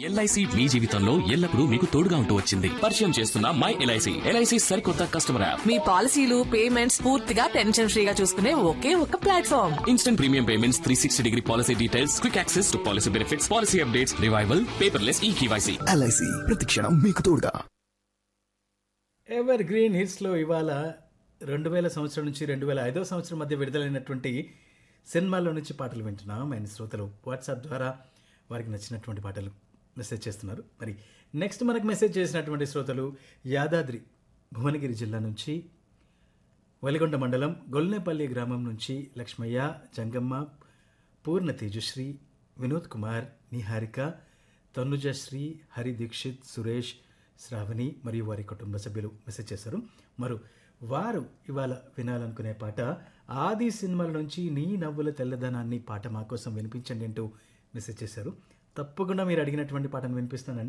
LIC మీ జీవితంలో ఎల్లప్పుడూ మీకు తోడుగా ఉంటూ వచ్చింది పరిచయం చేస్తున్న మై ఎల్ఐసి ఎల్ఐసి సరికొత్త కస్టమర్ యాప్ మీ పాలసీలు పేమెంట్స్ పూర్తిగా టెన్షన్ ఫ్రీగా చూసుకునే ఒకే ఒక platform instant premium payments three sixty degree policy details quick access to policy benefits policy updates revival paperless e KYC LIC ప్రతిక్షణం మీకు తోడుగా ఎవర్ గ్రీన్ హిట్స్లో ఇవాళ రెండు వేల సంవత్సరం నుంచి రెండు వేల ఐదో సంవత్సరం మధ్య విడుదలైనటువంటి సినిమాల్లో నుంచి పాటలు వింటున్నాం ఆయన శ్రోతలు వాట్సాప్ ద్వారా వారికి నచ్చినటువంటి పాటలు మెసేజ్ చేస్తున్నారు మరి నెక్స్ట్ మనకు మెసేజ్ చేసినటువంటి శ్రోతలు యాదాద్రి భువనగిరి జిల్లా నుంచి వలిగొండ మండలం గొల్నేపల్లి గ్రామం నుంచి లక్ష్మయ్య జంగమ్మ పూర్ణ తేజశ్రీ వినోద్ కుమార్ నిహారిక తనుజశ్రీ హరి దీక్షిత్ సురేష్ శ్రావణి మరియు వారి కుటుంబ సభ్యులు మెసేజ్ చేశారు మరి వారు ఇవాళ వినాలనుకునే పాట ఆది సినిమాల నుంచి నీ నవ్వుల తెల్లదనాన్ని పాట మా కోసం వినిపించండి అంటూ మెసేజ్ చేశారు తప్పకుండా మీరు అడిగినటువంటి పాటను వినిపిస్తానండి